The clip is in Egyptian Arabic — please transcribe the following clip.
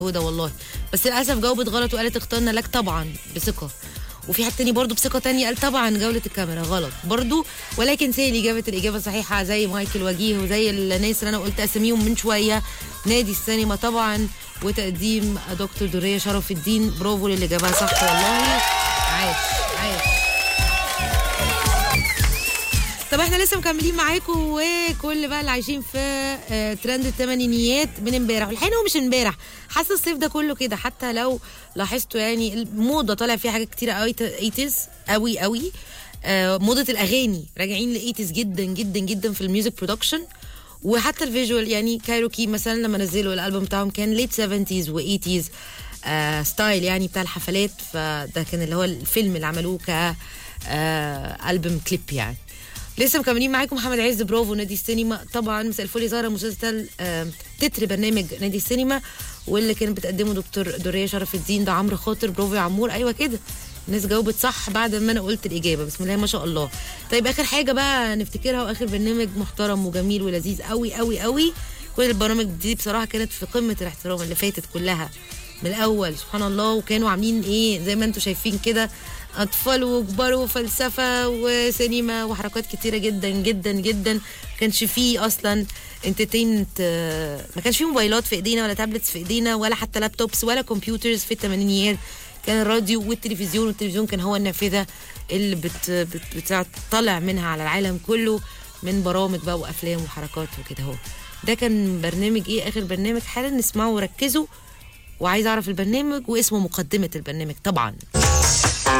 هدى والله بس للاسف جاوبت غلط وقالت اخترنا لك طبعا بثقه وفي حد تاني برضه بثقه تانية قال طبعا جوله الكاميرا غلط برضه ولكن سالي جابت الاجابه الصحيحه زي مايكل وجيه وزي الناس اللي انا قلت اساميهم من شويه نادي السينما طبعا وتقديم دكتور دوريه شرف الدين برافو للي جابها صح والله عاش عاش طب احنا لسه مكملين معاكم وكل بقى اللي عايشين في آه، ترند الثمانينيات من امبارح والحقيقه هو مش امبارح حاسه الصيف ده كله كده حتى لو لاحظتوا يعني الموضه طالع فيها حاجات كتيره قوي 80s قوي قوي آه، موضه الاغاني راجعين ل 80s جدا جدا جدا في الميوزك برودكشن وحتى الفيجوال يعني كايروكي مثلا لما نزلوا الالبوم بتاعهم كان ليت 70s و 80s آه ستايل يعني بتاع الحفلات فده كان اللي هو الفيلم اللي عملوه ك آه البوم كليب يعني لسه مكملين معاكم محمد عز برافو نادي السينما طبعا مساء الفل يا زهره مسلسل آه، تتر برنامج نادي السينما واللي كانت بتقدمه دكتور دوريه شرف الدين ده عمرو خاطر برافو يا عمور ايوه كده الناس جاوبت صح بعد ما انا قلت الاجابه بسم الله ما شاء الله طيب اخر حاجه بقى نفتكرها واخر برنامج محترم وجميل ولذيذ قوي قوي قوي كل البرامج دي بصراحه كانت في قمه الاحترام اللي فاتت كلها من الاول سبحان الله وكانوا عاملين ايه زي ما انتم شايفين كده اطفال وكبار وفلسفه وسينما وحركات كتيره جدا جدا جدا ما كانش فيه اصلا انترتينمنت ما كانش فيه موبايلات في ايدينا ولا تابلتس في ايدينا ولا حتى لابتوبس ولا كمبيوترز في الثمانينيات كان الراديو والتلفزيون والتلفزيون كان هو النافذه اللي بت بت بتطلع منها على العالم كله من برامج بقى وافلام وحركات وكده اهو ده كان برنامج ايه اخر برنامج حالا نسمعه وركزوا وعايز اعرف البرنامج واسمه مقدمه البرنامج طبعا